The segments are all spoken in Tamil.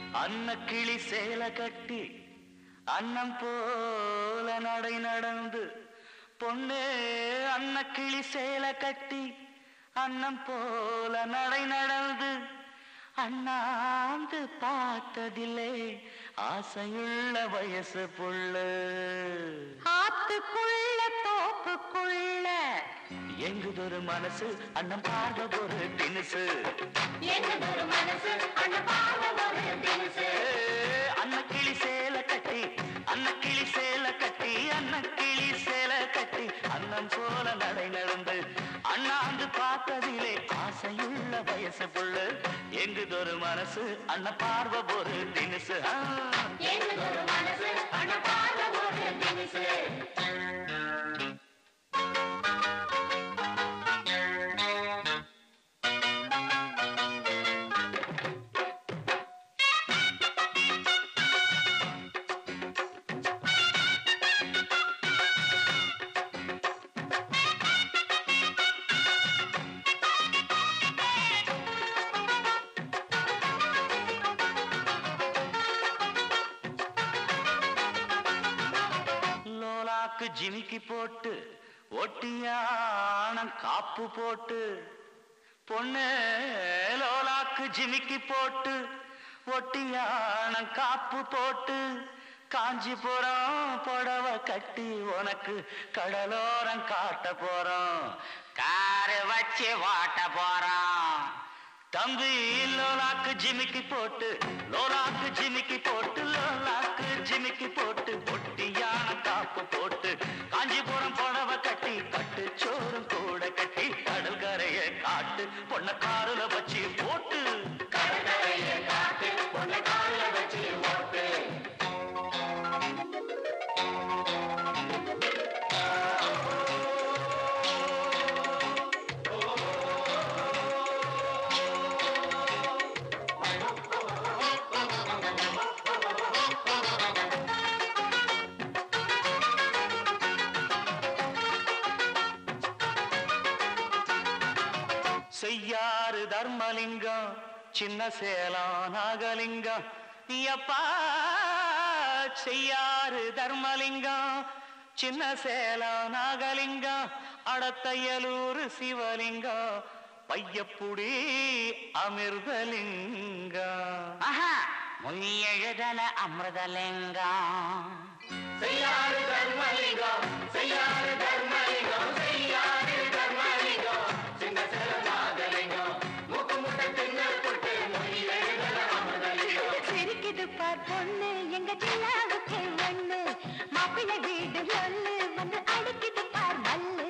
அன்ன கிளி சேல கட்டி அன்னம் போல நடை நடந்து பொண்ணு அன்ன கிளி சேல கட்டி அன்னம் போல நடை நடந்து அண்ணாந்து பார்த்ததில்லை ஆசையுள்ள வயசு புள்ள ஆத்துக்குள்ள தோப்புக்குள்ள எங்குதொரு மனசு அண்ணன் பார்வை ஒரு தினுசு என்னதொரு மனசு அந்த பார்வை ஒரு தினசு அன்னக்கிளி சேல கட்டி அன்னக்கிளி சேல கட்டி அன்னக்கிளி சேல கட்டி அன்னம் போல நடை நடந்து அண்ணாந்து பார்த்ததிலே ஆசையுள்ள வயசு புள்ள எங்குதொரு மனசு அண்ண பார்வை ஒரு தினுசு ஆ. என்னதொரு மனசு அந்த பார்வை ஒரு தினசு லோலாக்கு ஜிமிக்கி போட்டு ஒட்டியானம் காப்பு போட்டு பொண்ணு லோலாக்கு ஜிமிக்கி போட்டு ஒட்டியானம் காப்பு போட்டு காஞ்சிபுரம் புடவ கட்டி உனக்கு கடலோரம் காட்ட போறோம் காரு வச்சு ஓட்ட போறோம் தம்பி லோலாக்கு ஜிமிக்கி போட்டு லோலாக்கு ஜிமிக்கி போட்டு லோலாக்கு ஜிமிக்கி போட்டு ஒட்டியான காப்பு போட்டு காஞ்சிபுரம் புடவை கட்டி கட்டு சோறும் கூட கட்டி கடல் கரைய காட்டு பொண்ண காருல வச்சு போட்டு கடற்கரையை காட்டு உன்னை கால்ல வச்சு ஓட்டு செய்யாறு தர்மலிங்கம் சின்ன சேலம் நாகலிங்கம் ஐயப்பா செய்யாறு தர்மலிங்கம் சின்ன சேலம் நாகலிங்கம் அடத்தையலூர் சிவலிங்கம் பையப்புடி அமிர்தலிங்கம் மொய்யெழுதல அமிர்தலிங்கம் செய்யாறு தர்மலிங்கம் செய்யாறு தர்மலிங்கம் செய்யாறு தர்மலிங்கம் சின்ன சிறநாதலிங்கம் மூக்கு முட்டை தின்னு புட்டு மொழி எழுதல அமிர்தலிங்கம் சிரிக்குது பார் பொண்ணு எங்க ஜில்லாவுக்கு ஒண்ணு மாப்பிள்ளை வீடு ஒண்ணு வந்து அடிக்குது பார் மல்லு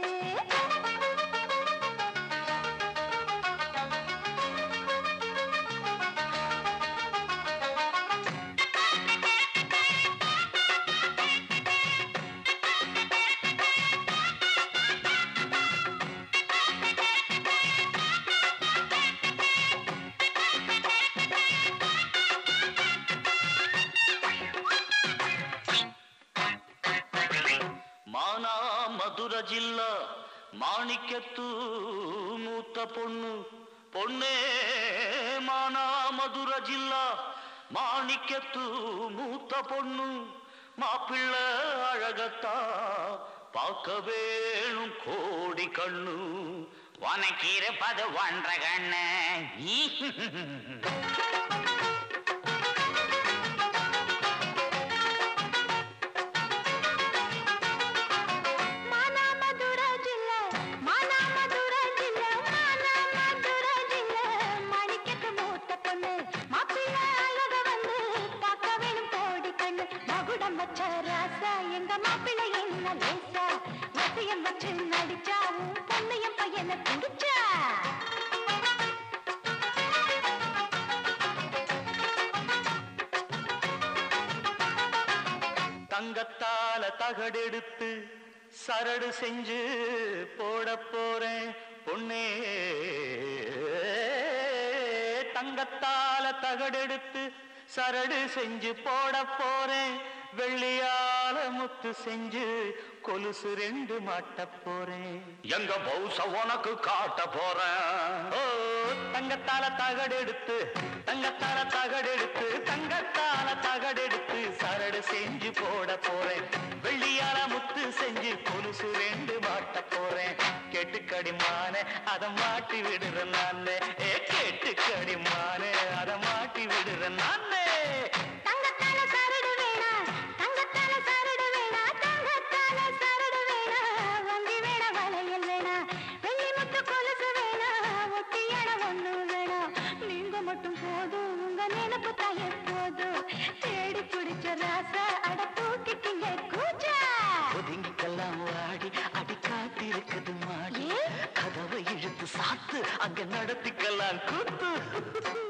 మానా మధుర జిల్లా మాణిక్యత్తు మూత పొన్ను పొన్నే మానా మధుర జిల్లా மாணிக்கத்து மூத்த பொண்ணு மாப்பிள்ள அழகத்தா பார்க்க வேணும் கோடி கண்ணு உனக்கு இருப்பது ஒன்ற கண்ணு మానా మధుర జిల్లా మానా మధుర జిల్లా మానా మధుర జిల్లా மணிக்கத்து மூத்த பொண்ணு மாப்பிள்ள அழக வந்து பார்க்க வேணும் கோடி கண்ணு மகுடம் வச்ச ராசா எங்க மாப்பிள்ளை என்ன லேசா வசியம் வச்சு நடிச்சா உன் பொண்ணையும் பையனை பிடிச்சா தங்கத்தால தகடெடுத்து சரடு செஞ்சு போட போறேன் பொண்ணே தங்கத்தால தகடெடுத்து சரடு செஞ்சு போட போறேன் வெள்ளியால முத்து செஞ்சு கொலுசு ரெண்டு மாட்ட போறேன் எங்க பௌச உனக்கு காட்ட போறேன் ஓ தங்கத்தால தகடெடுத்து தங்கத்தால தகடெடுத்து தங்க அத மாட்டி விடுறேன் நானே ஏ கேட்டு கடிமானே அத மாட்டி விடுறேன் நானே தங்கத்தால சரடு வேணா தங்கத்தால சரடு வேணா தங்கத்தால சரடு வேணா வங்கி வேணா வளையல் வேணா வெள்ளி முத்து கொலுசு வேணா ஒட்டியான ஒண்ணு வேணா நீங்க மட்டும் போதும் உங்க நினைப்பு தான் எப்போதும் தேடி பிடிச்ச ராசா அட தூக்கிட்டீங்க கூச்சா ஒதுங்கிக்கெல்லாம் வாடி அடி காத்திருக்குது மாடி ஏன்? கதவை இழுத்து சாத்து அங்க நடத்திக்கலாம் கூத்து